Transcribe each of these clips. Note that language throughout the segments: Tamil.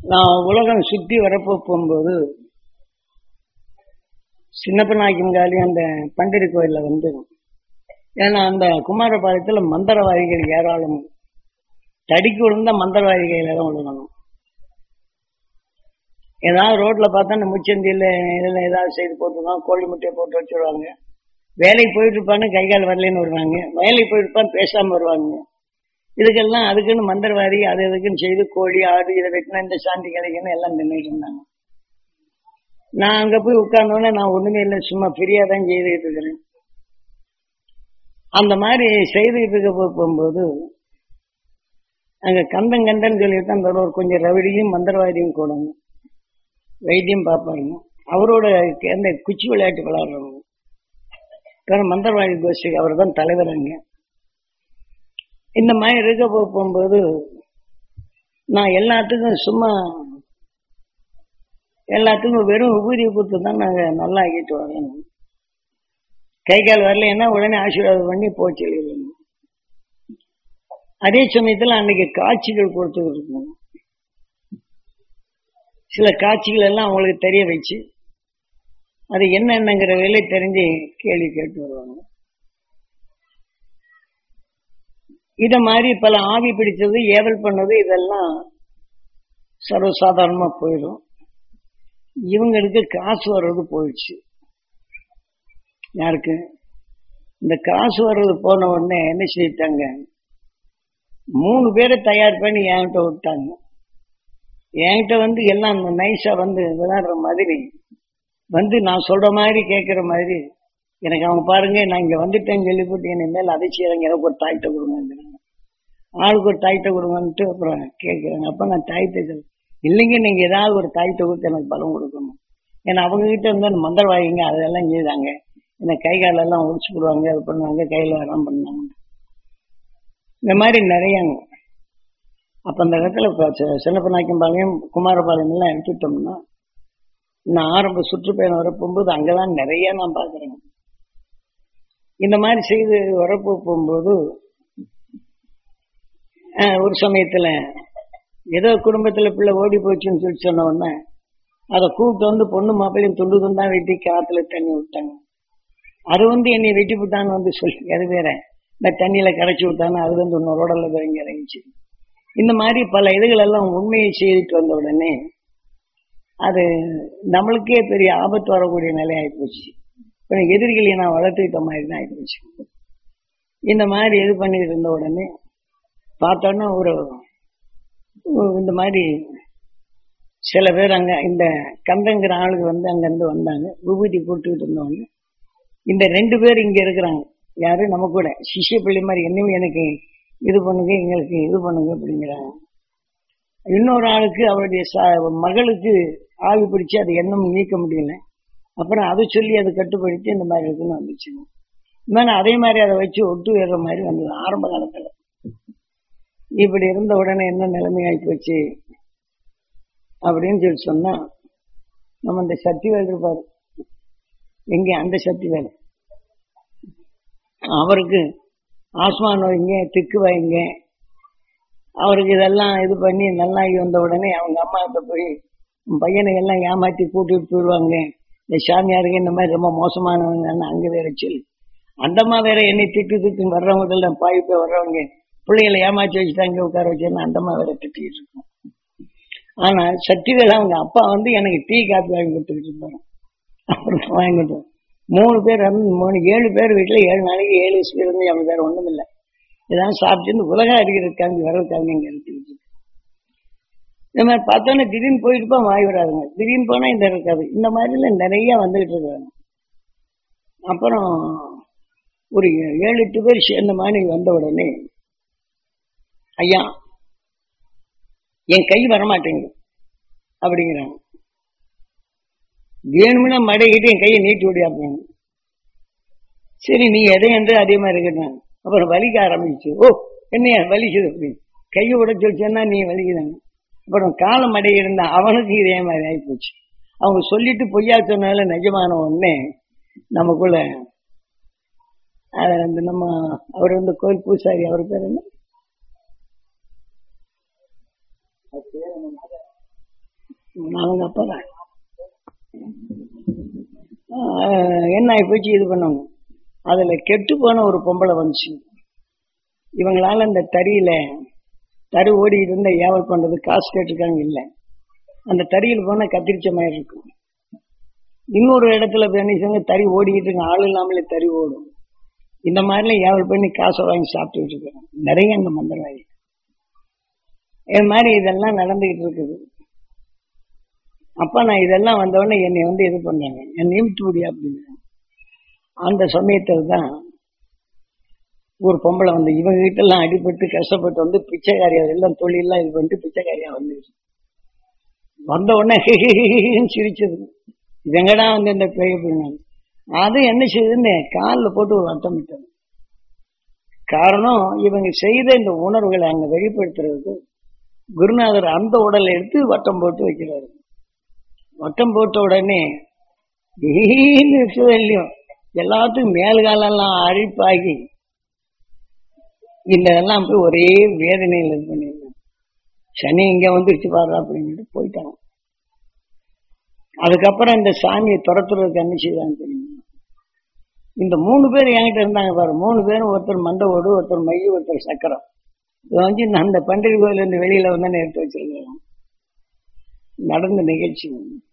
நான் உலகம் சுத்தி வரப்போ போகும்போது சின்னப்பநாயக்கங்காலி அந்த பண்டிரி கோயில்ல வந்து ஏன்னா அந்த குமாரபாளையத்துல மந்திரவாதிகள் ஏராளம் தடிக்கு விழுந்த மந்திரவாதிகள் தான் விழுகணும் ஏதாவது ரோட்ல பார்த்தா இந்த முச்சந்தியில இதுல ஏதாவது செய்து போட்டுருவாங்க கோழி முட்டையை போட்டு வச்சிருவாங்க வேலைக்கு போயிட்டு இருப்பான்னு கை கால் வரலன்னு வருவாங்க வேலைக்கு போயிட்டு இருப்பான்னு பேசாம வருவாங்க இதுக்கெல்லாம் அதுக்குன்னு மந்திரவாதி அது இதுக்குன்னு செய்து கோழி ஆடு இதை வைக்கணும் இந்த சாந்தி கிடைக்கணும் எல்லாம் தின்னுட்டு இருந்தாங்க நான் அங்க போய் உட்கார்ந்தோடனே நான் ஒண்ணுமே இல்லை சும்மா ஃப்ரீயா தான் செய்துகிட்டு இருக்கிறேன் அந்த மாதிரி செய்துகிட்டு இருக்க போ- போகும்போது அங்க கந்தன் கந்தன் சொல்லிட்டு அந்த ஒரு கொஞ்சம் ரவிடியும் மந்திரவாதியும் கூடங்க வைத்தியம் பார்ப்பாருங்க அவரோட அந்த குச்சி விளையாட்டு விளையாடுறவங்க பிறகு மந்திரவாதி கோஷ்டி அவர் தான் தலைவர் அங்க இந்த மாதிரி இருக்க போ- போகும்போது நான் எல்லாத்துக்கும் சும்மா எல்லாத்துக்கும் வெறும் உபரி கொடுத்து தான் நாங்க நல்லா ஆக்கிட்டு வரோம் கை கால் வரலைன்னா உடனே ஆசீர்வாதம் பண்ணி போச்சு அதே சமயத்துல அன்னைக்கு காட்சிகள் கொடுத்துக்கிட்டு இருக்கோம் சில காட்சிகள் எல்லாம் அவங்களுக்கு தெரிய வச்சு அது என்னென்னங்கிற வேலை தெரிஞ்சு கேள்வி கேட்டு வருவாங்க இத மாதிரி பல ஆவி பிடிச்சது ஏவல் பண்ணது இதெல்லாம் சர்வசாதாரணமா போயிடும் இவங்களுக்கு காசு வர்றது போயிடுச்சு யாருக்கு இந்த காசு வர்றது போன உடனே என்ன செய்யிட்டாங்க மூணு பேரை தயார் பண்ணி என்கிட்ட விட்டாங்க என்கிட்ட வந்து எல்லாம் நைஸா வந்து விளையாடுற மாதிரி வந்து நான் சொல்ற மாதிரி கேட்கிற மாதிரி எனக்கு அவங்க பாருங்க நான் இங்க வந்துட்டேன்னு சொல்லி போட்டு என்னை மேல அதை செய்யறாங்க எனக்கு ஒரு தாய்ட்ட கொடுங்க ஆளுக்கு ஒரு தாய்ட்ட கொடுங்கன்ட்டு அப்புறம் கேட்கறாங்க அப்ப நான் தாய்த்த சொல் இல்லைங்க நீங்க ஏதாவது ஒரு தாய்ட்ட கொடுத்து எனக்கு பலம் கொடுக்கணும் ஏன்னா அவங்க கிட்ட வந்து அந்த மந்திரவாதிங்க அதெல்லாம் செய்தாங்க இந்த கை காலெல்லாம் ஒடிச்சு போடுவாங்க அது பண்ணுவாங்க கையில எல்லாம் பண்ணாங்க இந்த மாதிரி நிறையங்க அப்ப அந்த இடத்துல இப்ப சி- சின்னப்பநாயக்கம்பாளையம் குமாரபாளையம் எல்லாம் எடுத்துட்டோம்னா நான் ஆரம்ப சுற்றுப்பயணம் வரப்போகும்போது அங்கதான் நிறைய நான் பாக்குறேன் இந்த மாதிரி செய்து வரப்போ போகும்போது ஆஹ், ஒரு சமயத்துல ஏதோ குடும்பத்துல பிள்ளை ஓடி போச்சுன்னு சொல்லி சொன்ன உடனே அதை கூப்பிட்டு வந்து பொண்ணு மாப்பிள்ளையும் துண்டு துண்டா வெட்டி காத்துல தண்ணி விட்டாங்க அது வந்து என்னை வெட்டி விட்டான்னு வந்து சொல்லி அது வேற இந்த தண்ணியில கரைச்சி விட்டான்னு அது வந்து இன்னொரு ரோடல்ல இறங்கி இறங்கிச்சு இந்த மாதிரி பல இதுகள் எல்லாம் உண்மையை செய்துட்டு வந்த உடனே அது நம்மளுக்கே பெரிய ஆபத்து வரக்கூடிய நிலை ஆயிப்போச்சு இப்ப எதிரிகளை நான் வளர்த்துக்கிட்ட மாதிரி தான் ஆயிப்போச்சு இந்த மாதிரி இது பண்ணிட்டு இருந்த உடனே பார்த்தோன்னா ஒரு ஒரு இந்த மாதிரி சில பேர் அங்க இந்த கந்தங்கிற ஆளுங்க வந்து அங்கிருந்து வந்தாங்க விபூதி போட்டுக்கிட்டு இருந்தவங்க இந்த ரெண்டு பேர் இங்க இருக்கிறாங்க யாரு நம்ம கூட சிஷ்ய பிள்ளை மாதிரி என்னையும் எனக்கு இது பண்ணுங்க எங்களுக்கு இது பண்ணுங்க அப்படிங்கிறாங்க இன்னொரு ஆளுக்கு அவருடைய ச- மகளுக்கு ஆவி பிடிச்சு அது எண்ணம் நீக்க முடியல அப்புறம் அதை சொல்லி அதை கட்டுப்படுத்தி இந்த மாதிரி இருக்குன்னு வந்துச்சு இன்னொன்னு அதே மாதிரி அதை வச்சு ஒட்டு ஏறுற மாதிரி வந்தது ஆரம்ப காலத்துல இப்படி இருந்த உடனே என்ன நிலைமையாகி போச்சு அப்படின்னு சொல்லி சொன்னா நம்ம இந்த சக்திவேல் இருப்பாரு எங்க அந்த சக்திவேல் அவருக்கு ஆஸ்மா நோய்ங்க திக்கு வைங்க அவருக்கு இதெல்லாம் இது பண்ணி நல்லாகி வந்த உடனே அவங்க அம்மா கிட்ட போய் உன் பையனை எல்லாம் ஏமாத்தி கூட்டிட்டு போயிடுவாங்க இந்த சாமியாருங்க இந்த மாதிரி ரொம்ப மோசமானவங்க அங்க வேற சொல்லி அந்தம்மா வேற என்னை திட்டு திட்டு வர்றவங்க பாய் போய் வர்றவங்க பிள்ளைகளை ஏமாத்தி வச்சுட்டு அங்கே உட்கார வச்சேன்னு அந்தம்மா வேற திட்டிட்டு இருக்கும் ஆனா சக்திவேல் அவங்க அப்பா வந்து எனக்கு டீ காப்பி வாங்கி கொடுத்துக்கிட்டு இருந்தாங்க அப்புறம் வாங்கி கொடுத்தாங்க. மூணு பேர் வந்து மூணு ஏழு பேர் வீட்டுல ஏழு நாளைக்கு ஏழு வயசுல இருந்து அவங்க வேற ஒண்ணும் இல்லை இதான் சாப்பிட்டு உலக அறிகிறதுக்காண்டி வர்றதுக்காண்டி இங்க எடுத்துக்கிட்டு இருக்கு. இந்த மாதிரி பார்த்தோன்னே திடீர்னு போயிட்டு போய் வாய் விடாதுங்க திடீர்னு போனா இந்த இருக்காது இந்த மாதிரில நிறைய வந்துகிட்டு இருக்காங்க அப்புறம் ஒரு ஏழு எட்டு பேர் சேர்ந்த மாதிரி வந்த உடனே ஐயா என் கை வரமாட்டேங்குது அப்படிங்கிறாங்க வேணும்னா மடைகிட்டு என் கையை நீட்டி விடியாப்பாங்க சரி நீ எதை என்று அதே மாதிரி இருக்கட்டும் அப்புறம் வலிக்க ஆரம்பிச்சு ஓ என்னையா வலிக்குது அப்படின்னு கையை உடச்சு வச்சேன்னா நீ வலிக்குதாங்க அப்புறம் காலம் அடைய இருந்தா அவனுக்கு இதே மாதிரி ஆயிப்போச்சு அவங்க சொல்லிட்டு பொய்யா சொன்னால நிஜமான உடனே நமக்குள்ள அது அந்த நம்ம அவர் வந்து கோயில் பூசாரி அவர் பேர் என்ன அவர் பேர் என்ன? நான் அவங்க அப்பா தான் ஆஹ் என்ன ஆகி போச்சு இது பண்ணவங்க அதுல கெட்டு போன ஒரு பொம்பளை வந்துச்சு இவங்களால இந்த தறியில தறி ஓடி இருந்த ஏவல் பண்றது காசு கேட்டிருக்காங்க இல்லை அந்த தறியில் போனா கத்திரிச்ச மாதிரி இருக்கும் இன்னொரு இடத்துல பண்ணிச்சாங்க தறி ஓடிக்கிட்டு இருக்கு ஆள் இல்லாமலே தறி ஓடும் இந்த மாதிரிலாம் ஏவல் பண்ணி காசை வாங்கி சாப்பிட்டுட்டு இருக்கிறோம் நிறைய அந்த மந்திரவாதி இது மாதிரி இதெல்லாம் நடந்துகிட்டு இருக்குது அப்ப நான் இதெல்லாம் வந்தவொடனே என்னை வந்து இது பண்ணாங்க என் நிமித்து முடியா அப்படின்னு அந்த சமயத்தில் தான் ஒரு பொம்பளை வந்து இவங்க கிட்ட எல்லாம் அடிபட்டு கஷ்டப்பட்டு வந்து பிச்சைக்காரியா எல்லாம் தொழிலெல்லாம் இது பண்ணிட்டு பிச்சைக்காரியா வந்துருச்சு வந்த உடனே சிரிச்சது இதெங்கடா வந்து இந்த பேய் அப்படின்னாங்க அது என்ன செய்யுதுன்னு காலில் போட்டு ஒரு வட்டம் விட்டது காரணம் இவங்க செய்த இந்த உணர்வுகளை அங்க வெளிப்படுத்துறதுக்கு குருநாதர் அந்த உடலை எடுத்து வட்டம் போட்டு வைக்கிறாரு வட்டம் போட்ட உடனே இல்லையோ எல்லாத்துக்கும் மேல்காலெல்லாம் அழிப்பாகி இந்த எல்லாம் போய் ஒரே வேதனையில் இது பண்ணிருந்தேன் சனி இங்க வந்துருச்சு பாரு அப்படின்ட்டு போயிட்டாங்க அதுக்கப்புறம் இந்த சாமியை துரத்துறதுக்கு என்ன செய்தாங்க தெரியுமா இந்த மூணு பேர் என்கிட்ட இருந்தாங்க பாரு மூணு பேரும் ஒருத்தர் மண்டை ஓடு ஒருத்தர் மைய ஒருத்தர் சக்கரம் இதை வந்து நான் அந்த பண்டிகை கோயில் இருந்து வெளியில வந்து எடுத்து வச்சிருக்கேன் நடந்த நிகழ்ச்சி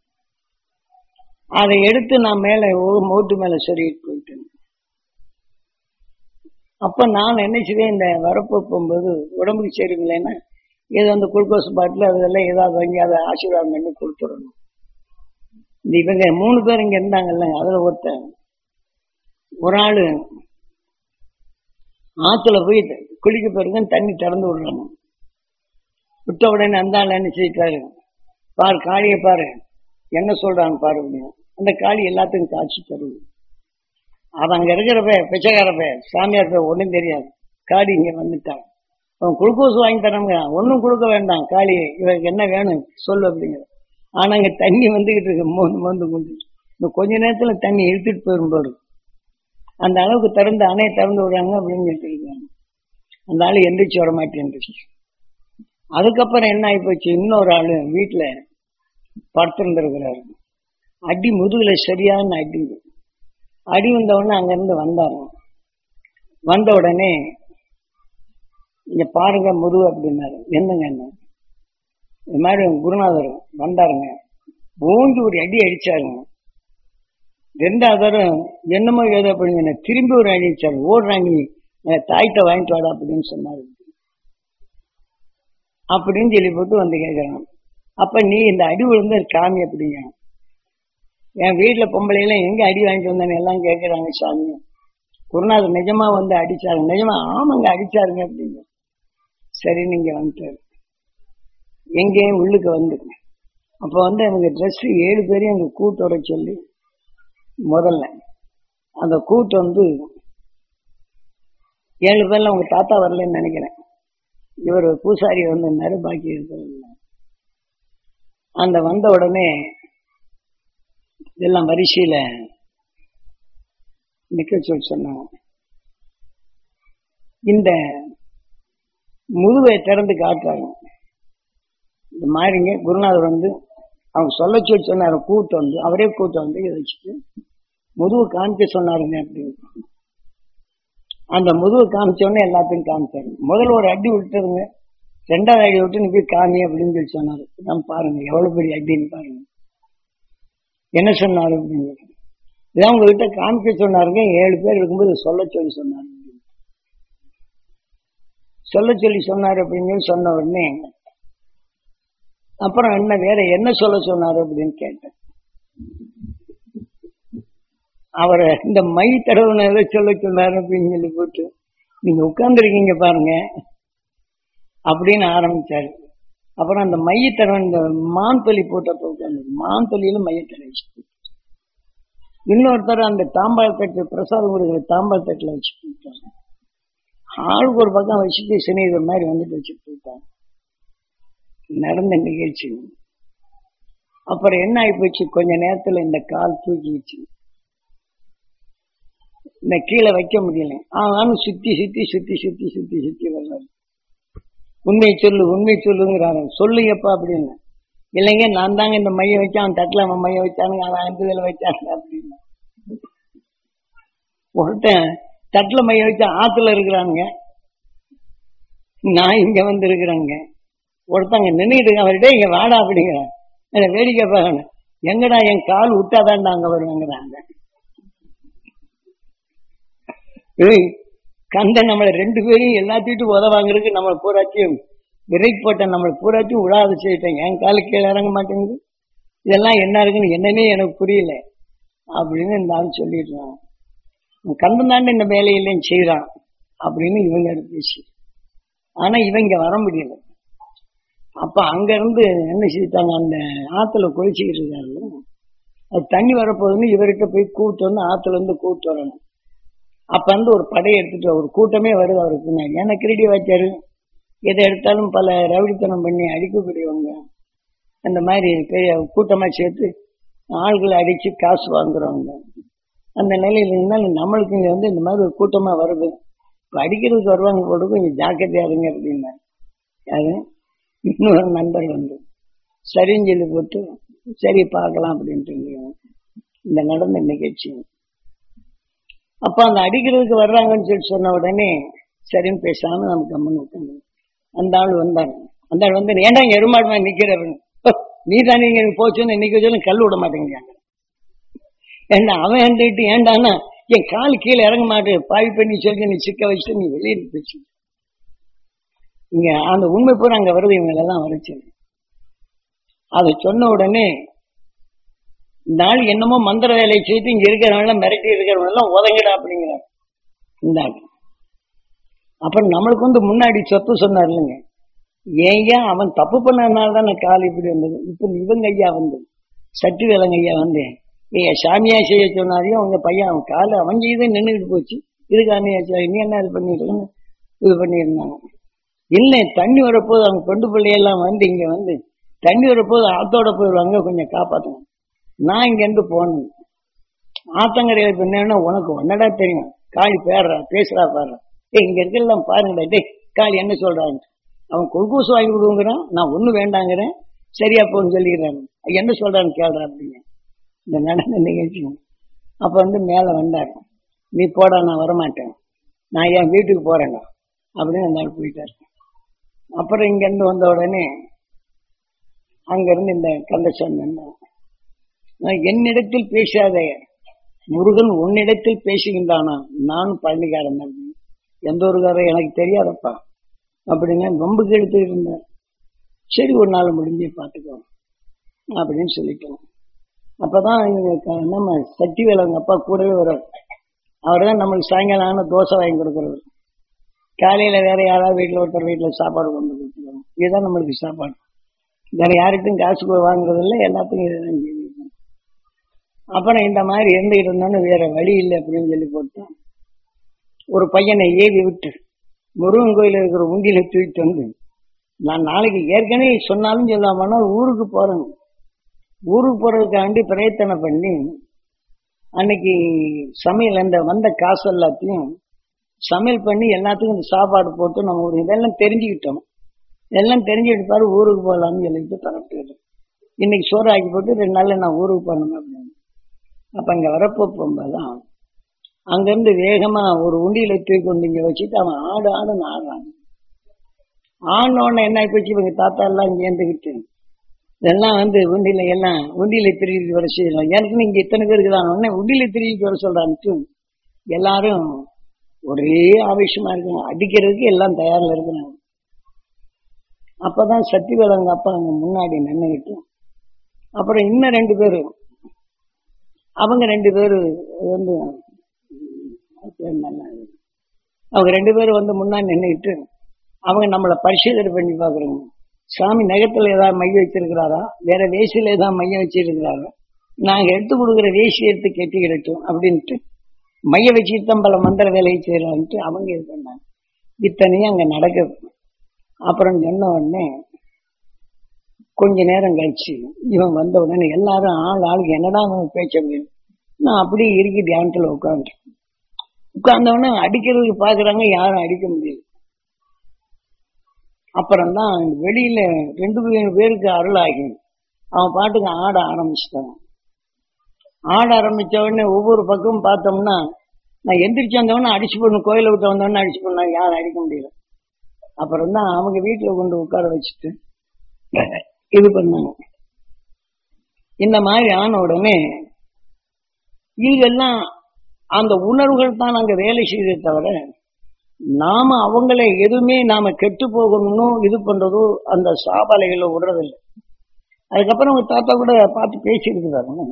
அதை எடுத்து நான் மேல மூட்டு மேல சொல்லிட்டு போயிட்டேன் அப்ப நான் என்ன செய்வேன் இந்த வரப்பு போகும்போது உடம்புக்கு சரியில்லைன்னா ஏதோ அந்த குளுக்கோஸ் பாட்டில் அதெல்லாம் ஏதாவது வாங்கி அதை ஆசீர்வாதம் பண்ணி கொடுத்துடணும் இந்த இவங்க மூணு பேர் இங்க இருந்தாங்கல்ல அதுல ஒருத்தன் ஒரு ஆளு ஆத்துல போய் குளிக்க போயிருங்க தண்ணி திறந்து விடுறாங்க விட்ட உடனே அந்த ஆள் என்ன செய்யிட்டாரு பாரு காளியை பாரு என்ன சொல்றான்னு பாரு அப்படின்னு அந்த காளி எல்லாத்துக்கும் காட்சி தருது அது அங்க இருக்கிறப்ப பிச்சைக்காரப்ப சாமியார் போய் ஒன்றும் தெரியாது காளி இங்க வந்துட்டான் அவன் குளுக்கோஸ் வாங்கி தரங்க ஒன்றும் கொடுக்க வேண்டாம் காளி இவருக்கு என்ன வேணும் சொல்லு அப்படிங்கிற ஆனா இங்க தண்ணி வந்துகிட்டு இருக்கு மோந்து மோந்து கொண்டு இந்த கொஞ்ச நேரத்துல தண்ணி இழுத்துட்டு போயிரும் பாரு அந்த அளவுக்கு திறந்து அணையை திறந்து விடுறாங்க அப்படின்னு சொல்லிட்டு இருக்காங்க அந்த ஆளு எந்திரிச்சு வர மாட்டேன்ருச்சு அதுக்கப்புறம் என்ன ஆகி போச்சு இன்னொரு ஆளு வீட்டுல படுத்திருந்திருக்கிறாரு அடி முதுகுல சரியான அடி அடி வந்த உடனே அங்கிருந்து வந்தாரு வந்த உடனே இங்க பாருங்க முதுகு அப்படின்னாரு என்னங்க என்ன இது மாதிரி குருநாதர் வந்தாருங்க ஓங்கி ஒரு அடி அடிச்சாருங்க ரெண்டாவது தரம் என்னமோ ஏதோ அப்படின்னு திரும்பி ஒரு அடி அடிச்சாரு ஓடுறாங்க நீ தாய்கிட்ட வாங்கிட்டு வாடா அப்படின்னு சொன்னாரு அப்படின்னு சொல்லி போட்டு வந்து கேட்கறான் அப்ப நீ இந்த அடி விழுந்த காமி அப்படிங்க என் வீட்டுல பொம்பளையெல்லாம் எங்க அடி வாங்கிட்டு வந்தானு எல்லாம் கேட்கறாங்க சாமி குருநாதர் நிஜமா வந்து அடிச்சாரு நிஜமா ஆமாங்க அடிச்சாருங்க அப்படிங்க சரி நீங்க வந்துட்டாரு எங்கேயும் உள்ளுக்கு வந்து அப்ப வந்து அவங்க ட்ரெஸ் ஏழு பேரையும் அங்க கூட்டோட சொல்லி முதல்ல அந்த கூட்டு வந்து ஏழு பேர்ல உங்க தாத்தா வரலன்னு நினைக்கிறேன் இவர் பூசாரி வந்து பாக்கி இருக்கிறது அந்த வந்த உடனே எல்லாம் வரிசையில நிக்க சொல்லி சொன்னாங்க இந்த முதுவை திறந்து காட்டுறாங்க இந்த மாதிரிங்க குருநாதர் வந்து அவங்க சொல்ல சொல்லி சொன்னாரு கூட்டு வந்து அவரே கூட்டு வந்து இதை வச்சுட்டு முதுகு காமிக்க சொன்னாருங்க அப்படின்னு அந்த முதுகு காமிச்ச உடனே எல்லாத்தையும் காமிச்சாரு முதல்ல ஒரு அடி விட்டுருங்க ரெண்டாவது அடி விட்டு நீ போய் காமி அப்படின்னு சொல்லி சொன்னாரு நான் பாருங்க எவ்வளவு பெரிய அடின்னு பாருங்க என்ன சொன்னாரு அப்படின்னு இதான் உங்ககிட்ட காமிக்க சொன்னாருங்க ஏழு பேர் இருக்கும்போது சொல்ல சொல்லி சொன்னாரு சொல்ல சொல்லி சொன்னாரு அப்படின்னு சொல்லி சொன்ன உடனே அப்புறம் என்ன வேற என்ன சொல்ல சொன்னாரு அப்படின்னு கேட்டேன் அவரை இந்த மை தடவை எதை சொல்ல சொன்னாரு அப்படின்னு சொல்லி போட்டு நீங்க உட்கார்ந்துருக்கீங்க பாருங்க அப்படின்னு ஆரம்பிச்சாரு அப்புறம் அந்த மையத்தடவை இந்த மான் தொலி போட்டப்ப உட்காந்து மான் தொலியில மையத்தடவை வச்சு இன்னொருத்தர் அந்த தாம்பாள் தட்டு பிரசாதம் கொடுக்குற தாம்பாள் தட்டுல வச்சு கொடுத்தாங்க ஆளுக்கு ஒரு பக்கம் வச்சுட்டு சினைவர் மாதிரி வந்துட்டு வச்சுட்டு போயிட்டாங்க நடந்த நிகழ்ச்சி அப்புறம் என்ன ஆகி போச்சு கொஞ்ச நேரத்துல இந்த கால் தூக்கிடுச்சு இந்த கீழே வைக்க முடியல ஆனாலும் சுத்தி சுத்தி சுத்தி சுத்தி சுத்தி சுத்தி வர்றாரு உண்மை சொல்லு உண்மை சொல்லுங்கிறாங்க சொல்லுங்கப்பா அப்படின்னு இல்லைங்க நான் தாங்க இந்த மைய வச்சான் அவன் தட்டுல அவன் மைய வச்சானுங்க அவன் அந்த இதுல வச்சாங்க அப்படின்னு ஒருத்தன் தட்டுல மைய வச்சா ஆத்துல இருக்கிறானுங்க நான் இங்க வந்து இருக்கிறேங்க ஒருத்தங்க நின்றுட்டு அவர்கிட்ட இங்க வாடா அப்படிங்கிறான் என்ன வேடிக்கை பார்க்கணும் எங்கடா என் கால் விட்டாதான்டா அங்க வருவாங்கிறாங்க ஏய், கந்தன் நம்மளை ரெண்டு பேரையும் எல்லாத்திட்டும் உதவாங்கிறதுக்கு நம்மளை பூராச்சியும் விரைக்கு போட்ட நம்மளை பூராச்சும் விழாத செய்யிட்டேன் என் காலு கீழே இறங்க மாட்டேங்குது இதெல்லாம் என்ன இருக்குன்னு என்னன்னே எனக்கு புரியல அப்படின்னு இந்த ஆள் சொல்லிடுறான் கந்தன் தாண்ட இந்த வேலையிலையும் செய்யறான் அப்படின்னு இவங்க பேசி ஆனா இவங்க வர முடியல அப்ப அங்க இருந்து என்ன செய்தாங்க அந்த ஆத்துல குளிச்சுக்கிட்டு இருக்காரு அது தண்ணி வரப்போகுதுன்னு இவர்கிட்ட போய் கூட்டு வந்து ஆத்துல இருந்து கூட்டு வரணும் அப்ப வந்து ஒரு படையை எடுத்துட்டு ஒரு கூட்டமே வருது அவருக்கு பின்னாடி ஏன்னா கிரீடி வச்சாரு எதை எடுத்தாலும் பல ரவுடித்தனம் பண்ணி அடிக்கக்கூடியவங்க அந்த மாதிரி பெரிய கூட்டமா சேர்த்து ஆள்களை அடிச்சு காசு வாங்குறவங்க அந்த நிலையில இருந்தாலும் நம்மளுக்கு இங்க வந்து இந்த மாதிரி ஒரு கூட்டமா வருது இப்ப அடிக்கிறதுக்கு வருவாங்க போட்டு கொஞ்சம் ஜாக்கிரதையா இருங்க அப்படின்னா யாரு இன்னொரு நண்பர் வந்து சரின்னு சொல்லி போட்டு சரி பார்க்கலாம் அப்படின்ட்டு இருந்தீங்க. இந்த நடந்த நிகழ்ச்சி அப்ப அந்த அடிக்கிறதுக்கு வர்றாங்கன்னு சொல்லி சொன்ன உடனே சரின்னு பேசாம நமக்கு அம்மன் உட்காந்து அந்த ஆள் வந்தாங்க அந்த ஆள் வந்து ஏன்டா இங்க எருமாடு மாதிரி நிக்கிறவன் நீ தானே இங்க போச்சுன்னு இன்னைக்கு சொல்லி கல் விட மாட்டேங்கிறாங்க ஏண்டா அவன் என்கிட்ட ஏண்டான்னா என் கால் கீழே இறங்க மாட்டேன் பாவி பண்ணி சொல்லி நீ சிக்க வச்சு நீ வெளியே பேசு இங்க அந்த உண்மை பூரா அங்க வருது இவங்க எல்லாம் வரைச்சு அதை சொன்ன உடனே இந்த ஆள் என்னமோ மந்திர வேலையை செய்து இங்க இருக்கிறவங்க எல்லாம் மிரட்டி இருக்கிறவங்க எல்லாம் உதங்கிடா அப்படிங்கிறார் இந்த ஆள் அப்புறம் நம்மளுக்கு வந்து முன்னாடி சொத்து சொன்னார் இல்லைங்க ஏன் அவன் தப்பு பண்ணதுனால தான் கால் இப்படி வந்தது இப்ப இவங்க ஐயா வந்து சட்டி வேலைங்க ஐயா வந்து ஏ சாமியா செய்ய சொன்னாரையும் அவங்க பையன் அவன் கால் அவன் செய்து நின்றுட்டு போச்சு இதுக்கு அண்ணியா நீ என்ன இது பண்ணிட்டு இது பண்ணியிருந்தாங்க இல்லை தண்ணி வரப்போது அவங்க கொண்டு பிள்ளையெல்லாம் வந்து இங்க வந்து தண்ணி வரப்போது ஆத்தோட போயிடுவாங்க கொஞ்சம் காப்பாற்றணும் நான் இங்கேருந்து போனேன் ஆத்தங்கரையில இப்ப என்னன்னா உனக்கு ஒன்னடா தெரியும் காளி பேடுறா பேசுறா பாடுறா ஏய் இங்க இருக்கலாம் பாருங்கடா டேய் காளி என்ன சொல்றாங்க அவன் குளுக்கோஸ் வாங்கி கொடுங்கிறான் நான் ஒண்ணு வேண்டாங்கிறேன் சரியா போன்னு சொல்லிடுறாங்க என்ன சொல்றான்னு கேள்றா அப்படிங்க இந்த நடந்த நிகழ்ச்சி அப்ப வந்து மேல வந்தாரு நீ போடா நான் வரமாட்டேன் நான் என் வீட்டுக்கு போறேங்க அப்படின்னு அந்த ஆள் போயிட்டாரு அப்புறம் இங்க இருந்து வந்த உடனே அங்க இருந்து இந்த கந்தசாமி வந்தாங்க. நான் என்னிடத்தில் பேசாத முருகன் உன்னிடத்தில் பேசுகின்றானா நானும் பழனிக்காரன் அப்படின்னு எந்த ஒரு காரம் எனக்கு தெரியாதப்பா அப்படிங்க ரொம்ப கெடுத்துக்கிட்டு இருந்தேன் சரி ஒரு நாள் முடிஞ்சு பார்த்துக்கோ அப்படின்னு சொல்லிட்டோம் அப்பதான் இவங்க க- நம்ம சக்தி வேலவங்க அப்பா கூடவே வர்றார் அவர் தான் நம்மளுக்கு சாயங்காலம் ஆனா தோசை வாங்கி கொடுக்குறவர் காலையில வேற யாராவது வீட்டுல ஒருத்தர் வீட்டுல சாப்பாடு கொண்டு கொடுத்துருவாங்க இதுதான் நம்மளுக்கு சாப்பாடு வேற யாருக்கும் காசு போய் வாங்குறது இல்லை எல்லாத்துக்கும் இதுதான் செய்யுது. அப்புறம் இந்த மாதிரி இருந்துகிட்டு இருந்தோன்னு வேற வழி இல்லை அப்படின்னு சொல்லி போட்டோம் ஒரு பையனை ஏவி விட்டு முருகன் கோயில் இருக்கிற உண்டியில தூக்கிட்டு வந்து நான் நாளைக்கு ஏற்கனவே சொன்னாலும் சொல்லாமன்னா ஊருக்கு போறேன் ஊருக்கு போறதுக்காண்டி பிரயத்தனை பண்ணி அன்னைக்கு சமையல் அந்த வந்த காசு எல்லாத்தையும் சமையல் பண்ணி எல்லாத்துக்கும் இந்த சாப்பாடு போட்டு நம்ம ஒரு இதெல்லாம் தெரிஞ்சுக்கிட்டோம் இதெல்லாம் தெரிஞ்சுக்கிட்டு பாரு ஊருக்கு போகலாம்னு சொல்லிட்டு பரப்பிட்டு இன்னைக்கு சோறு ஆக்கி போட்டு ரெண்டு நாள்ல நான் ஊருக்கு போகணும் அப்படின்னு அப்ப அங்க வரப்போ போகும்போதுதான் அங்கிருந்து வேகமா ஒரு உண்டியில தூக்கி கொண்டு இங்க வச்சுட்டு அவன் ஆடு ஆடுன்னு ஆடுறான் ஆடினோடனே என்ன போச்சு இவங்க தாத்தா எல்லாம் சேர்ந்துக்கிட்டு இதெல்லாம் வந்து உண்டியில எல்லாம் உண்டியில திருவிட்டு வர செய்யலாம் எனக்கு இங்க இத்தனை பேருக்கு தான் உடனே உண்டியில திருவிட்டு வர சொல்றான்ட்டு எல்லாரும் ஒரே ஆவேசமா இருக்காங்க அடிக்கிறதுக்கு எல்லாம் தயாரில் இருக்கிறாங்க அப்பதான் சத்திவேலங்க அப்பா அங்க முன்னாடி நின்னுகிட்டு அப்புறம் இன்னும் ரெண்டு பேரு அவங்க ரெண்டு பேரு வந்து அது பேர் நல்லா இருக்கு. அவங்க ரெண்டு பேரும் வந்து முன்னாடி நின்னுகிட்டு அவங்க நம்மளை பரிசீலனை பண்ணி பாக்குறாங்க சாமி நகத்துல ஏதாவது மைய வச்சிருக்கிறாரா வேற வேசியில ஏதாவது மைய வச்சிருக்கிறாரா நாங்க எடுத்து கொடுக்குற வேசி எடுத்து கெட்டிக்கிடட்டும் அப்படின்ட்டு மைய வச்சுட்டு தான் பல மந்திர வேலையை செய்யறான்ட்டு அவங்க இது பண்ணாங்க இத்தனையும் அங்க நடக்குது அப்புறம் சொன்ன உடனே கொஞ்ச நேரம் கழிச்சு இவன் வந்த உடனே எல்லாரும் ஆள் ஆளுக்கு என்னடா அவன் பேச்ச அப்படின்னு நான் அப்படியே இறுக்கி தியானத்துல உட்காந்து உட்கார்ந்த உடனே அடிக்கிறதுக்கு பாக்குறாங்க யாரும் அடிக்க முடியல அப்புறம் தான் வெளியில ரெண்டு மூணு பேருக்கு அருளாகி அவன் பாட்டுக்கு ஆட ஆரம்பிச்சிட்டான் ஆட ஆரம்பிச்ச உடனே ஒவ்வொரு பக்கமும் பார்த்தோம்னா நான் எந்திரிச்சு வந்தவொடனே அடிச்சு போடணும் கோயிலை விட்டு வந்தவொடனே அடிச்சு போடணும் யாரும் அடிக்க முடியல அப்புறம் தான் அவங்க வீட்டுல கொண்டு உட்கார வச்சுட்டு இது பண்ணாங்க இந்த மாதிரி ஆன உடனே இதெல்லாம் அந்த உணர்வுகள் தான் அங்க வேலை செய்தே தவிர நாம அவங்கள எதுவுமே நாம கெட்டு போகணும்னு இது பண்றதோ அந்த சாபாலைகளை விடுறதில்லை அதுக்கப்புறம் உங்க தாத்தா கூட பார்த்து பேசியிருக்கிறாங்க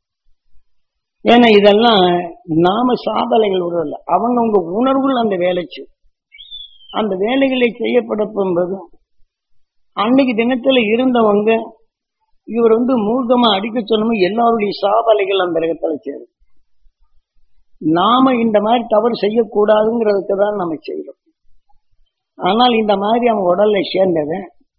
ஏன்னா இதெல்லாம் நாம சாதலைகள் விடுறதில்லை அவங்க உங்க உணர்வுகள் அந்த வேலைச்சு அந்த வேலைகளை செய்யப்படப்போது அன்னைக்கு தினத்துல இருந்தவங்க இவர் வந்து மூர்க்கமா அடிக்க சொன்னோம் எல்லாருடைய சாபலைகள் அந்த இடத்துல சேரும் நாம இந்த மாதிரி தவறு செய்யக்கூடாதுங்கிறதுக்கு தான் நம்ம செய்யறோம் ஆனால் இந்த மாதிரி அவங்க உடல்ல சேர்ந்தது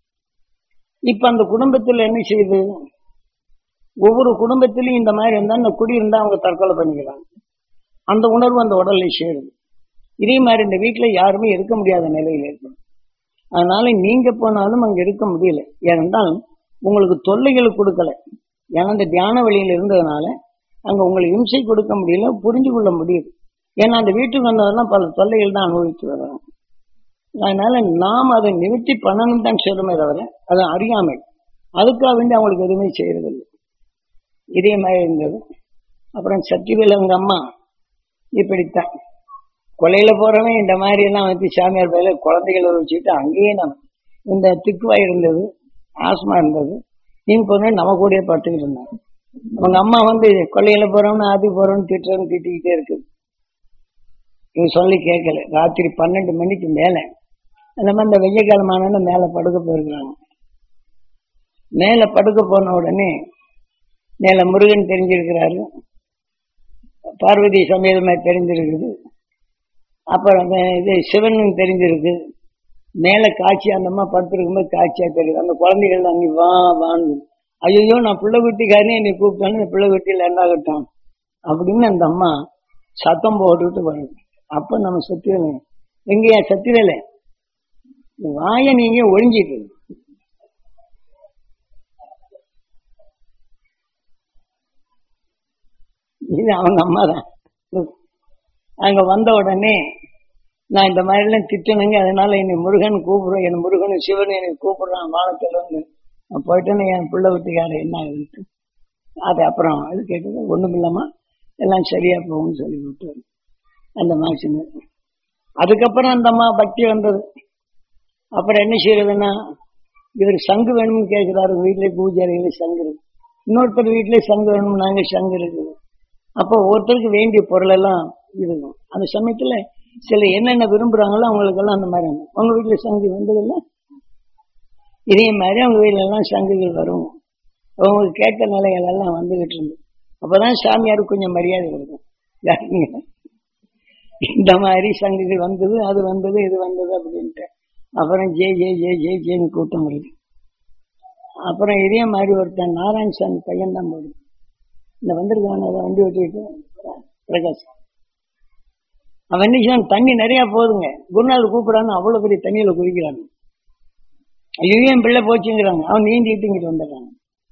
இப்ப அந்த குடும்பத்துல என்ன செய்யுது ஒவ்வொரு குடும்பத்திலையும் இந்த மாதிரி இருந்தா இந்த குடி இருந்தா அவங்க தற்கொலை பண்ணிக்கிறாங்க அந்த உணர்வு அந்த உடல்ல சேருது இதே மாதிரி இந்த வீட்டுல யாருமே இருக்க முடியாத நிலையில இருக்கு அதனால நீங்க போனாலும் அங்க இருக்க முடியல ஏனென்றால் உங்களுக்கு தொல்லைகள் கொடுக்கல ஏன்னா இந்த தியான வழியில் இருந்ததுனால அங்க உங்களுக்கு இம்சை கொடுக்க முடியல புரிஞ்சு கொள்ள முடியுது ஏன்னா அந்த வீட்டுக்கு வந்ததெல்லாம் பல தொல்லைகள் தான் அனுபவித்து வர்றோம் அதனால நாம் அதை நிவர்த்தி பண்ணணும் தான் சொல்லுமே தவிர அது அறியாமை அதுக்காக வேண்டி அவங்களுக்கு எதுவுமே செய்யறதில்லை இதே மாதிரி இருந்தது அப்புறம் சத்திவேல் அவங்க அம்மா இப்படித்தான் கொலையில போறவன் இந்த மாதிரி எல்லாம் வச்சு சாமியார் பேர்ல குழந்தைகளை வச்சுட்டு அங்கேயே நம்ம இந்த திக்குவாய் இருந்தது ஆஸ்மா இருந்தது நீங்க போன நம்ம கூடயே படுத்துக்கிட்டு இருந்தாங்க அவங்க அம்மா வந்து கொள்ளையில போறோம்னு ஆதி போறோம்னு திட்டுறோம்னு திட்டிக்கிட்டே இருக்கு இவங்க சொல்லி கேட்கல ராத்திரி பன்னெண்டு மணிக்கு மேல அந்த மாதிரி இந்த வெய்ய காலமான மேல படுக்க போயிருக்கிறாங்க மேல படுக்க போன உடனே மேல முருகன் தெரிஞ்சிருக்கிறாரு பார்வதி சமேதமா தெரிஞ்சிருக்குது அப்புறம் அந்த இது சிவன் தெரிஞ்சிருக்கு மேல காட்சி அந்த அம்மா படுத்திருக்கும்போது காட்சியா தெரியுது அந்த குழந்தைகள் தான் நீ வா வான்னு ஐயோ நான் பிள்ளை குட்டிக்காரனே என்னை கூப்பிட்டான்னு பிள்ளை குட்டியில் என்னாகட்டும் அப்படின்னு அந்த அம்மா சத்தம் போட்டுட்டு வருது அப்ப நம்ம சத்தியவேலை எங்கயா சத்தியவேலை வாய நீங்க ஒழிஞ்சிட்டு இது அவங்க அம்மா தான் அங்க வந்த உடனே நான் இந்த மாதிரி எல்லாம் திட்டணுங்க அதனால என்னை முருகன் கூப்பிடுறேன் என் முருகன் சிவன் என்னை கூப்பிடுறான் வானத்துல வந்து நான் போயிட்டேன்னு என் பிள்ளை வீட்டுக்கார என்ன இருக்கு அது அப்புறம் இது கேட்டது ஒண்ணும் இல்லாம எல்லாம் சரியா போகும்னு சொல்லி விட்டு அந்த மாசின்னு அதுக்கப்புறம் அந்த அம்மா பக்தி வந்தது அப்புறம் என்ன செய்யறதுன்னா இவர் சங்கு வேணும்னு கேட்கிறாரு வீட்டுல பூஜை அறையில சங்கு இருக்கு இன்னொருத்தர் வீட்டுல சங்கு வேணும் நாங்க சங்கு இருக்குது அப்போ ஒருத்தருக்கு வேண்டிய பொருள் எல்லாம் இருக்கும் அந்த சமயத்துல சில என்னென்ன விரும்புறாங்களோ அவங்களுக்கெல்லாம் அந்த மாதிரி உங்க வீட்டுல சங்கு வந்ததில்ல இதே மாதிரி அவங்க வீட்டுல எல்லாம் சங்குகள் வரும் அவங்க கேட்ட நிலைகள் எல்லாம் வந்துகிட்டு இருந்து அப்பதான் சாமியாருக்கு கொஞ்சம் மரியாதை இருக்கும் யாருங்க இந்த மாதிரி சங்குகள் வந்தது அது வந்தது இது வந்தது அப்படின்ட்டு அப்புறம் ஜே ஜே ஜே ஜே ஜேன்னு கூட்டம் வருது அப்புறம் இதே மாதிரி ஒருத்தன் நாராயணசாமி பையன் தான் போடுது இந்த வந்திருக்கான வண்டி ஓட்டிட்டு பிரகாஷ் அவன் என்ன செய்வான் தண்ணி நிறைய போகுதுங்க குருநாள் கூப்பிடான்னு அவ்வளவு பெரிய தண்ணியில குதிக்கிறாங்க ஐயோ என் பிள்ளை போச்சுங்கிறாங்க அவன் நீந்திட்டு இங்கிட்டு வந்துடுறாங்க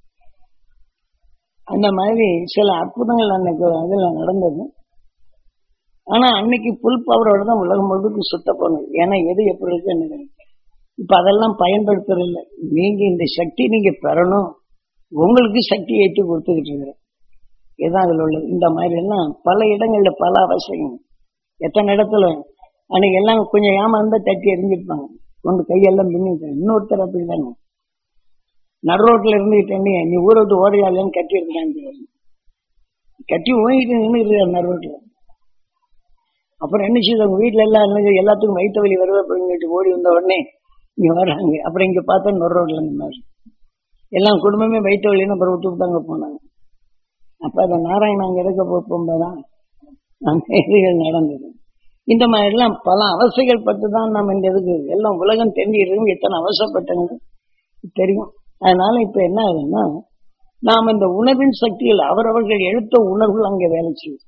அந்த மாதிரி சில அற்புதங்கள் அன்னைக்கு இதுல நடந்தது ஆனா அன்னைக்கு புல் பவரோட தான் உலகம் முழுக்க சுத்த போனது ஏன்னா எது எப்படி இருக்கு என்ன இப்ப அதெல்லாம் பயன்படுத்துறதில்ல நீங்க இந்த சக்தி நீங்க பெறணும் உங்களுக்கு சக்தி ஏற்றி கொடுத்துக்கிட்டு இருக்கிறேன் இதுதான் அதுல உள்ளது இந்த மாதிரி எல்லாம் பல இடங்கள்ல பல அவசியம் எத்தனை இடத்துல அன்னைக்கு எல்லாம் கொஞ்சம் ஏமாந்தா தட்டி எரிஞ்சிருப்பாங்க கொண்டு கையெல்லாம் பின்னிட்டு இன்னொருத்தர் அப்படிதாங்க நடு ரோட்ல இருந்துகிட்டே நீ ஊரை விட்டு ஓடையாளன்னு கட்டி இருக்கான்னு கட்டி ஓங்கிட்டு நின்று நடு ரோட்ல அப்புறம் என்ன செய்யுது உங்க வீட்டுல எல்லாம் இருந்தது எல்லாத்துக்கும் வயிற்று வலி வருது அப்படின்னு ஓடி வந்த உடனே இங்க வர்றாங்க அப்புறம் இங்க பார்த்தா நொறு ரோட்ல இந்த மாதிரி எல்லாம் குடும்பமே வயிற்று வலின்னு அப்புறம் விட்டு விட்டாங்க போனாங்க அப்ப அந்த நாராயணன் அங்க இருக்க போகும்போதுதான் அந்த இதுகள் நடந்தது இந்த மாதிரி எல்லாம் பல அவசைகள் பட்டு தான் நம்ம இந்த இதுக்கு எல்லாம் உலகம் தெரிஞ்சுக்கிறதும் எத்தனை அவசரப்பட்டங்க தெரியும் அதனால இப்ப என்ன ஆகுதுன்னா நாம் இந்த உணர்வின் சக்தியில் அவரவர்கள் எழுத்த உணர்வுகள் அங்கே வேலை செய்யுது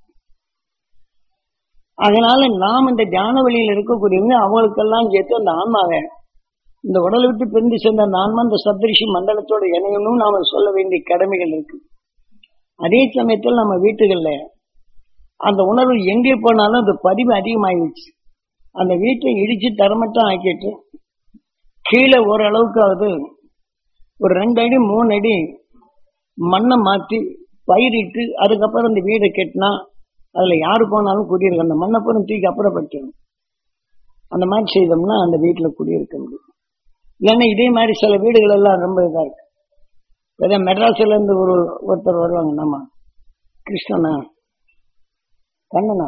அதனால நாம் இந்த தியான வழியில் இருக்கக்கூடியவங்க அவங்களுக்கெல்லாம் சேர்த்து அந்த ஆன்மாவை இந்த உடலை விட்டு பிரிந்து சென்ற அந்த ஆன்மா அந்த சப்தரிஷி மண்டலத்தோட இணையணும் நாம சொல்ல வேண்டிய கடமைகள் இருக்கு அதே சமயத்தில் நம்ம வீட்டுகள்ல அந்த உணர்வு எங்கே போனாலும் அந்த பதிவு அதிகமாகிடுச்சு அந்த வீட்டை இடிச்சு தரமட்டம் ஆக்கிட்டு கீழே ஓரளவுக்காவது ஒரு ரெண்டு அடி மூணு அடி மண்ணை மாற்றி பயிரிட்டு அதுக்கப்புறம் அந்த வீடை கட்டினா அதுல யாரு போனாலும் குடியிருக்க அந்த மண்ணை பூரா தூக்கி அப்புறப்படுத்தணும் அந்த மாதிரி செய்தோம்னா அந்த வீட்டுல குடியிருக்க முடியும் இல்லைன்னா இதே மாதிரி சில வீடுகள் எல்லாம் ரொம்ப இதா இருக்கு ஏதோ மெட்ராஸ்ல இருந்து ஒரு ஒருத்தர் வருவாங்க நம்ம கிருஷ்ணனா கண்ணனா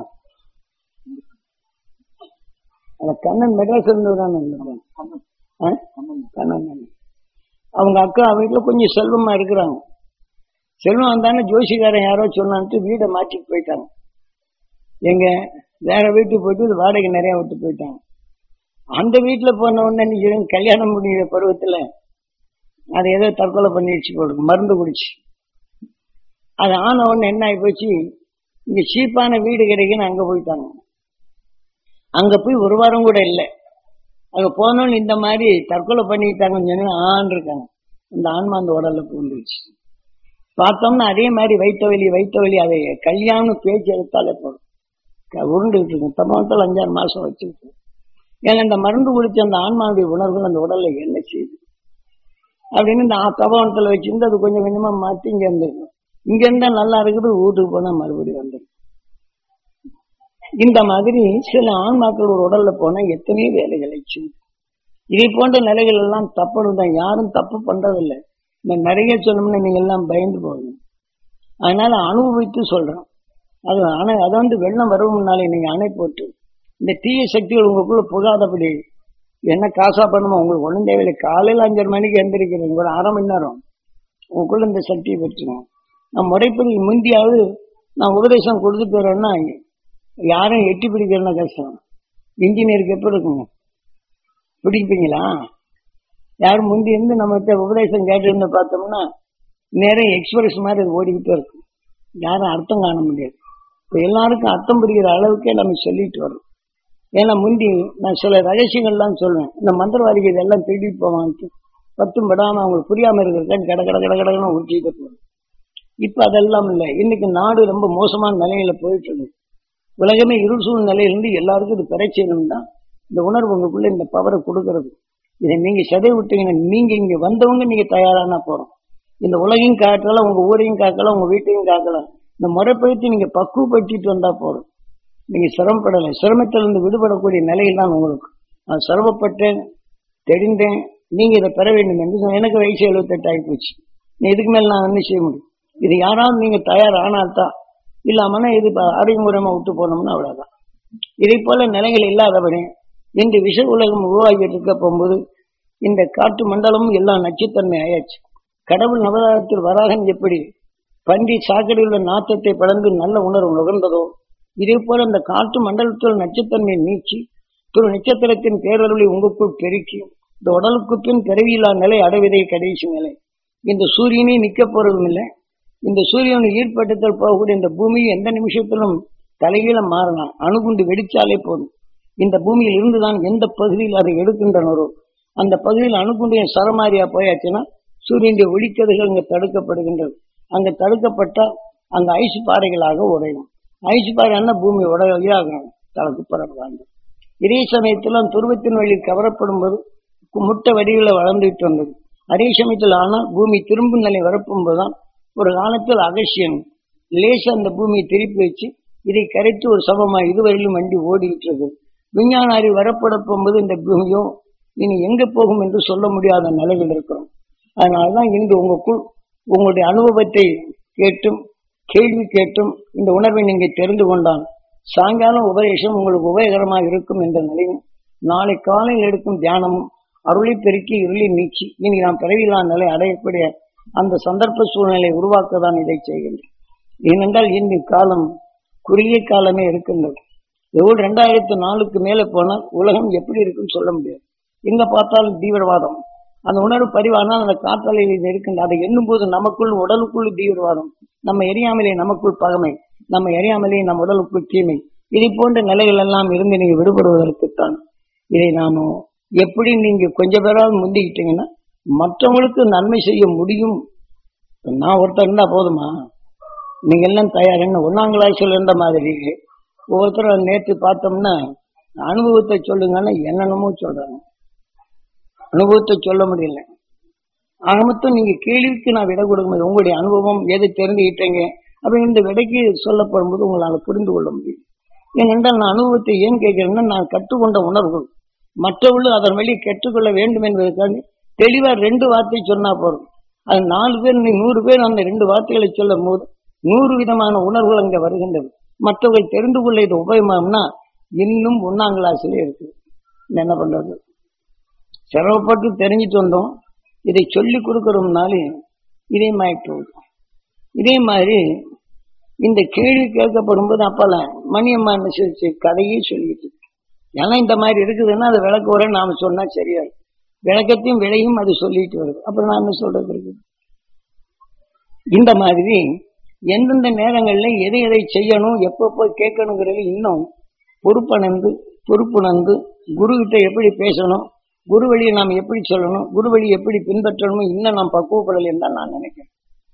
அந்த கண்ணன் மெட்ராஸ்ல இருந்து வராங்க ஆ? கண்ணன் அவங்க அக்கா வீட்டுல கொஞ்சம் செல்வமா இருக்கிறாங்க செல்வம் வந்தானே ஜோசிகாரன் யாரோ சொன்னான்ட்டு வீடை மாற்றிட்டு போயிட்டாங்க எங்க வேற வீட்டுக்கு போயிட்டு இது வாடகை நிறைய விட்டு போயிட்டாங்க அந்த வீட்டுல போன உடனே நீங்க கல்யாணம் முடிகிற பருவத்துல அது ஏதோ தற்கொலை பண்ணிடுச்சு போடுக்கு மருந்து குடிச்சு அது ஆன உடனே என்ன ஆகி போச்சு இங்க சீப்பான வீடு கிடைக்குன்னு அங்க போயிட்டாங்க அங்க போய் ஒரு வாரம் கூட இல்லை அங்க போனோன்னு இந்த மாதிரி தற்கொலை பண்ணிக்கிட்டாங்கன்னு சொல்லி ஆண் இருக்காங்க இந்த ஆன்மா அந்த உடல்ல பூந்துருச்சு பார்த்தோம்னா அதே மாதிரி வைத்த வலி வைத்த வலி அதை கல்யாணம் பேச்சு எடுத்தாலே போதும் க- உருண்டுகிட்டு இருக்கும் தமாத்தில் அஞ்சாறு மாசம் வச்சுக்கிட்டு ஏன்னா இந்த மருந்து குடிச்ச அந்த ஆன்மாவுடைய உணர்வுகள் அந்த உடல்ல என்ன செய்யுது அப்படின்னு இந்த ஆ- தபவனத்துல வச்சிருந்து அது கொஞ்சம் கொஞ்சமா மாத்தி இங்க இருந்துருக்கும் இங்க இருந்தா நல்லா இருக்குது வீட்டுக்கு போனா மறுபடியும் வந்துடும் இந்த மாதிரி சில ஆன்மாக்கள் ஒரு உடல்ல போனா எத்தனையோ வேலைகளை செய்யுது இதை போன்ற நிலைகள் எல்லாம் தப்பணும் தான் யாரும் தப்பு பண்றதில்லை இந்த நிறைய சொன்னோம்னா நீங்க எல்லாம் பயந்து போவீங்க அதனால அனுபவித்து சொல்றோம் அது அணை அதை வந்து வெள்ளம் வரும் முன்னாலே நீங்க அணை போட்டு இந்த தீய சக்திகள் உங்களுக்குள்ள புகாதபடி என்ன காசா பண்ணுமோ உங்களுக்கு ஒன்றும் தேவையில்லை காலையில அஞ்சரை மணிக்கு எந்திரிக்கிறீங்க ஒரு அரை மணி நேரம் உங்களுக்குள்ள இந்த சக்தியை பெற்றுங்க நான் முறைப்படி முந்தியாவது நான் உபதேசம் கொடுத்துட்டு வரேன்னா யாரும் எட்டி பிடிக்கிறதுனா கஷ்டம் இன்ஜினியருக்கு எப்படி இருக்குங்க பிடிப்பீங்களா யாரும் முந்தி இருந்து நம்மகிட்ட உபதேசம் கேட்டு பார்த்தோம்னா நேரம் எக்ஸ்பிரஸ் மாதிரி அது ஓடிக்கிட்டே இருக்கும் யாரும் அர்த்தம் காண முடியாது இப்போ எல்லாருக்கும் அர்த்தம் புரிகிற அளவுக்கே நம்ம சொல்லிட்டு வரோம் ஏன்னா முந்தி நான் சில ரகசியங்கள்லாம் சொல்லுவேன் இந்த மந்திரவாதிகள் இதெல்லாம் திருடிட்டு போவான்ட்டு பத்தும் படாம அவங்களுக்கு புரியாம இருக்கிறத கட கட கட கடன்னு ஊற்றிட்டு போகும் இப்ப அதெல்லாம் இல்லை இன்னைக்கு நாடு ரொம்ப மோசமான நிலையில போயிட்டு இருக்கு உலகமே இருள் சூழ் நிலையிலிருந்து எல்லாருக்கும் இது பெற செய்யணும் தான் இந்த உணர்வு உங்களுக்குள்ள இந்த பவரை கொடுக்கறது இதை நீங்க சதை விட்டீங்கன்னா நீங்க இங்க வந்தவங்க நீங்க தயாரானா போறோம் இந்த உலகையும் காக்கலாம் உங்க ஊரையும் காக்கலாம் உங்க வீட்டையும் காக்கலாம் இந்த முறைப்படுத்தி நீங்க பக்குவப்படுத்திட்டு வந்தா போதும் நீங்க சிரமப்படலை சிரமத்திலிருந்து விடுபடக்கூடிய நிலையில் தான் உங்களுக்கு நான் சிரமப்பட்டேன் தெரிந்தேன் நீங்க இதை பெற வேண்டும் என்று சொன்ன- எனக்கு வயசு எழுபத்தெட்டு ஆகி போச்சு நீ இதுக்கு மேல நான் என்ன செய்ய முடியும் இது யாராவது நீங்க தயார் ஆனால்தான் இல்லாமனா இது இப்ப அடைமுறைமா விட்டு போனோம்னா அவ்வளவுதான் இதை போல நிலைகள் இல்லாதபடி இன்று விஷ உலகம் உருவாகிட்டு இருக்க போகும்போது இந்த காற்று மண்டலமும் எல்லாம் நச்சுத்தன்மை ஆயாச்சு கடவுள் நவதாரத்தில் வராகன் எப்படி பன்றி சாக்கடையில் உள்ள நாத்தத்தை படர்ந்து நல்ல உணர்வு நுகர்ந்ததோ இதே போல இந்த காற்று மண்டலத்தில் நச்சுத்தன்மையை நீக்கி திரு நட்சத்திரத்தின் பேரருளை உங்களுக்குள் பெருக்கி இந்த உடலுக்கு பின் பிறவியில்லா நிலை அடைவதே கடைசி நிலை இந்த சூரியனே நிக்க போறதும் இல்லை இந்த சூரியனை ஈர்ப்பட்டத்தில் போகக்கூடிய இந்த பூமி எந்த நிமிஷத்திலும் தலைகீழ மாறலாம் அணுகுண்டு வெடிச்சாலே போதும் இந்த பூமியில் இருந்துதான் எந்த பகுதியில் அதை எடுக்கின்றனரோ அந்த பகுதியில் அணுகுண்டு சரமாரியா போயாச்சுன்னா சூரியனுடைய ஒளிக்கதிர்கள் அங்க தடுக்கப்படுகின்றது அங்க தடுக்கப்பட்டால் அங்க ஐஸ் பாறைகளாக உடையும் ஐஸ் பாறைன்னா பூமி உடையாகணும் தனக்கு பரவாங்க இதே சமயத்தில் துருவத்தின் வழி கவரப்படும் போது முட்டை வடிவில் வளர்ந்துட்டு வந்தது அதே சமயத்தில் ஆனால் பூமி திரும்பும் நிலை வரப்பும் போதுதான் ஒரு காலத்தில் அகசியன் லேசா அந்த பூமியை திருப்பி வச்சு இதை கரைத்து ஒரு சமமா இதுவரையிலும் வண்டி ஓடிட்டு இருக்கு விஞ்ஞான அறிவு வரப்பட போகும்போது இந்த பூமியோ இனி எங்க போகும் என்று சொல்ல முடியாத நிலையில் இருக்கிறோம் அதனாலதான் இன்று உங்களுக்குள் உங்களுடைய அனுபவத்தை கேட்டும் கேள்வி கேட்டும் இந்த உணர்வை நீங்க தெரிந்து கொண்டால் சாயங்காலம் உபதேசம் உங்களுக்கு உபயோகரமாக இருக்கும் என்ற நிலையும் நாளை காலையில் எடுக்கும் தியானமும் அருளை பெருக்கி இருளை நீக்கி இனி நாம் பிறவிலா நிலை அடையக்கூடிய அந்த சந்தர்ப்ப சூழ்நிலை உருவாக்க தான் இதை செய்கின்றேன் ஏனென்றால் இன்று காலம் குறுகிய காலமே இருக்கின்றது எவ்வளவு ரெண்டாயிரத்து நாலுக்கு மேலே போனால் உலகம் எப்படி இருக்குன்னு சொல்ல முடியாது எங்க பார்த்தாலும் தீவிரவாதம் அந்த உணர்வு பதிவானால் அந்த காத்தலையில் இது இருக்கின்ற அதை எண்ணும் போது நமக்குள் உடலுக்குள் தீவிரவாதம் நம்ம எரியாமலே நமக்குள் பகமை நம்ம எரியாமலே நம் உடலுக்குள் தீமை இதை போன்ற நிலைகள் எல்லாம் இருந்து நீங்க விடுபடுவதற்குத்தான் இதை நாம எப்படி நீங்க கொஞ்ச பேராவது முந்திக்கிட்டீங்கன்னா மற்றவங்களுக்கு நன்மை செய்ய முடியும் நான் ஒருத்தர் இருந்தா போதுமா நீங்க எல்லாம் தயார் என்ன ஒன்னாம் கிளாஸ்ல இருந்த மாதிரி ஒவ்வொருத்தரும் நேற்று பார்த்தோம்னா அனுபவத்தை சொல்லுங்கன்னா என்னென்னமோ சொல்றாங்க அனுபவத்தை சொல்ல முடியல ஆக மொத்தம் நீங்க கேள்விக்கு நான் விடை கொடுக்க முடியும் உங்களுடைய அனுபவம் எதை தெரிஞ்சுக்கிட்டீங்க அப்ப இந்த விடைக்கு சொல்லப்படும் போது உங்களால புரிந்து கொள்ள முடியும் ஏனென்றால் நான் அனுபவத்தை ஏன் கேட்கிறேன்னா நான் கற்றுக்கொண்ட உணர்வுகள் மற்றவர்களும் அதன் வழி கற்றுக்கொள்ள வேண்டும் என்பதற்காக தெளிவா ரெண்டு வார்த்தை சொன்னா போதும் அது நாலு பேர் நீ நூறு பேர் அந்த ரெண்டு வார்த்தைகளை சொல்லும் போது நூறு விதமான உணர்வுகள் அங்க வருகின்றது மற்றவர்கள் தெரிந்து கொள்ள இது உபயோகம்னா இன்னும் ஒன்னாம் கிளாஸ்ல இருக்கு இது என்ன பண்றது சிரமப்பட்டு தெரிஞ்சுட்டு வந்தோம் இதை சொல்லி கொடுக்கறோம்னாலே இதே மாயிட்டு வரும். இதே மாதிரி இந்த கேள்வி கேட்கப்படும் போது அப்பெல்லாம் மணியம்மா என்ன சொல்லிச்சு கதையே சொல்லிட்டு இருக்கு. ஏன்னா இந்த மாதிரி இருக்குதுன்னா அது விளக்க வர நாம சொன்னா சரியா இருக்கும். விளக்கத்தையும் விலையும் அது சொல்லிட்டு வருது அப்புறம் நான் என்ன சொல்றது இருக்கு இந்த மாதிரி எந்தெந்த நேரங்கள்ல எதை எதை செய்யணும் எப்பப்போ கேட்கணுங்கிறது இன்னும் பொறுப்பணந்து பொறுப்புணர்ந்து குரு கிட்ட எப்படி பேசணும் குரு வழியை நாம் எப்படி சொல்லணும் குரு வழி எப்படி பின்பற்றணும் இன்னும் நாம் பக்குவப்படலை தான் நான் நினைக்கிறேன்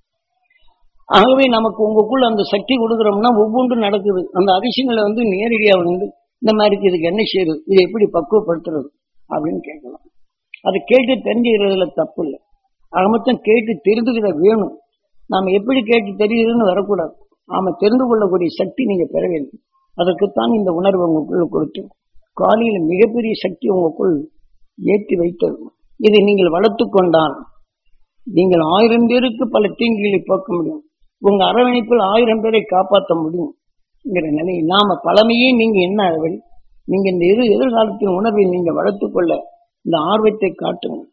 ஆகவே நமக்கு உங்களுக்குள்ள அந்த சக்தி கொடுக்குறோம்னா ஒவ்வொன்றும் நடக்குது அந்த அதிசயங்களை வந்து நேரடியாக வந்து இந்த மாதிரி இதுக்கு என்ன செய்யுது இதை எப்படி பக்குவப்படுத்துறது அப்படின்னு கேட்கலாம் அதை கேட்டு தெரிஞ்சுக்கிறதுல தப்பு இல்லை ஆக மொத்தம் கேட்டு தெரிந்துக்கிற வேணும் நாம எப்படி கேட்டு தெரியுதுன்னு வரக்கூடாது நாம தெரிந்து கொள்ளக்கூடிய சக்தி நீங்க பெற வேண்டும் அதற்குத்தான் இந்த உணர்வு உங்களுக்குள்ள கொடுத்து காலையில மிகப்பெரிய சக்தி உங்களுக்குள் ஏற்றி வைத்தது இதை நீங்கள் வளர்த்து கொண்டால் நீங்கள் ஆயிரம் பேருக்கு பல தீங்குகளை போக்க முடியும் உங்க அரவணைப்பில் ஆயிரம் பேரை காப்பாற்ற முடியும் என்கிற நிலை நாம பழமையே நீங்க என்ன அளவில் நீங்க இந்த எதிர் எதிர்காலத்தின் உணர்வை நீங்க வளர்த்துக் கொள்ள இந்த ஆர்வத்தை காட்டுங்க